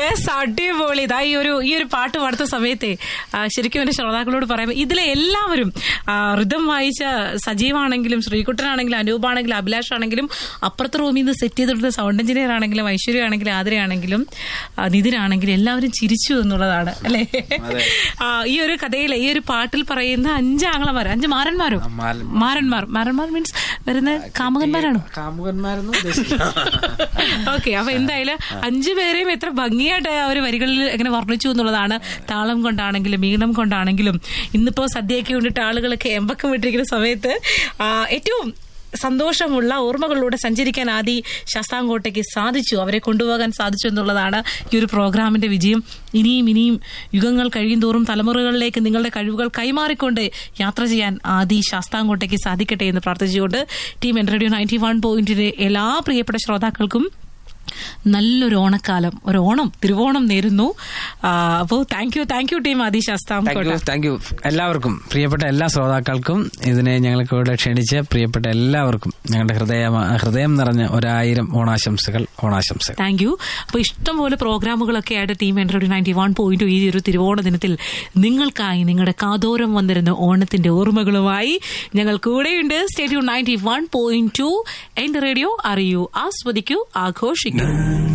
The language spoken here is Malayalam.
യെസ് അടിപൊളി ഇതാ ഈ ഒരു ഈ ഒരു പാട്ട് പാടുത്ത സമയത്തെ ആ, ശരിക്കും എന്റെ ശ്രോതാക്കളോട് പറയുമ്പോൾ ഇതിലെ എല്ലാവരും ആ, ഋതം വായിച്ച സജീവാണെങ്കിലും ശ്രീകുട്ടനാണെങ്കിലും അനൂപാണെങ്കിലും അഭിലാഷ് ആണെങ്കിലും അപ്പുറത്തെ റൂമിൽ നിന്ന് സെറ്റ് ചെയ്തിട്ടുള്ള സൗണ്ട് എഞ്ചിനീയർ ആണെങ്കിലും ഐശ്വര്യ ആണെങ്കിലും ആതിരയാണെങ്കിലും ആ, നിതിനാണെങ്കിലും എല്ലാവരും ചിരിച്ചു എന്നുള്ളതാണ് അല്ലേ ആ, ഈ ഒരു കഥയിലെ ഈ ഒരു പാട്ടിൽ പറയുന്ന അഞ്ച് ആങ്ങളമാർ അഞ്ച് മാരന്മാരോ മാരൻ- മാരന്മാർ മാരന്മാർ മീൻസ് വരുന്ന കാമുകന്മാരാണോ കാമുകന്മാരെന്ന് ഉദ്ദേശിക്കുന്നത് ഓക്കെ അപ്പൊ എന്തായാലും അഞ്ചു പേരെയും എത്ര ഭംഗിയായിട്ട് ആ ഒരു വരികളിൽ എങ്ങനെ വർണ്ണിച്ചു എന്നുള്ളതാണ് താളം കൊണ്ടാണെങ്കിലും ഈണം കൊണ്ടാണെങ്കിലും ഇന്നിപ്പോ സദ്യയൊക്കെ കൊണ്ടിട്ട് ആളുകളൊക്കെ എമ്പക്കം വിട്ടിരിക്കുന്ന സമയത്ത് ആ, ഏറ്റവും സന്തോഷമുള്ള ഓർമ്മകളിലൂടെ സഞ്ചരിക്കാൻ ആദി ശാസ്താംകോട്ടയ്ക്ക് സാധിച്ചു അവരെ കൊണ്ടുപോകാൻ സാധിച്ചു എന്നുള്ളതാണ് ഈ ഒരു പ്രോഗ്രാമിന്റെ വിജയം ഇനിയും ഇനിയും യുഗങ്ങൾ കഴിയും തോറും തലമുറകളിലേക്ക് നിങ്ങളുടെ കഴിവുകൾ കൈമാറിക്കൊണ്ട് യാത്ര ചെയ്യാൻ ആദി ശാസ്താംകോട്ടയ്ക്ക് സാധിക്കട്ടെ എന്ന് പ്രാർത്ഥിച്ചുകൊണ്ട് team N radio ninety one പോയിന്റിന്റെ എല്ലാ പ്രിയപ്പെട്ട ശ്രോതാക്കൾക്കും നല്ലൊരു ഓണക്കാലം ഒരു ഓണം തിരുവോണം നേരുന്നു അപ്പോൾ thank you thank you team Aadhi thank you Sasthamkotta thank you എല്ലാവർക്കും പ്രിയപ്പെട്ട എല്ലാ ശ്രോതാക്കൾക്കും ഇതിനെ ഞങ്ങൾക്ക് ഇവിടെ ക്ഷണിച്ച് പ്രിയപ്പെട്ട എല്ലാവർക്കും ഞങ്ങളുടെ ഹൃദയ ഹൃദയം നിറഞ്ഞ ഒരായിരം ഓണാശംസകൾ ഓണാശംസകൾ താങ്ക് യു അപ്പൊ ഇഷ്ടംപോലെ പ്രോഗ്രാമുകളൊക്കെ ആയിട്ട് team N radio ninety one point ഈ ഒരു തിരുവോണ ദിനത്തിൽ നിങ്ങൾക്കായി നിങ്ങളുടെ കാതോരം വന്നിരുന്ന ഓണത്തിന്റെ ഓർമ്മകളുമായി ഞങ്ങൾ കൂടെയുണ്ട് stay tuned ninety one point to എന്റെ റേഡിയോ അറിയൂ ആസ്വദിക്കൂ ആഘോഷിക്കൂ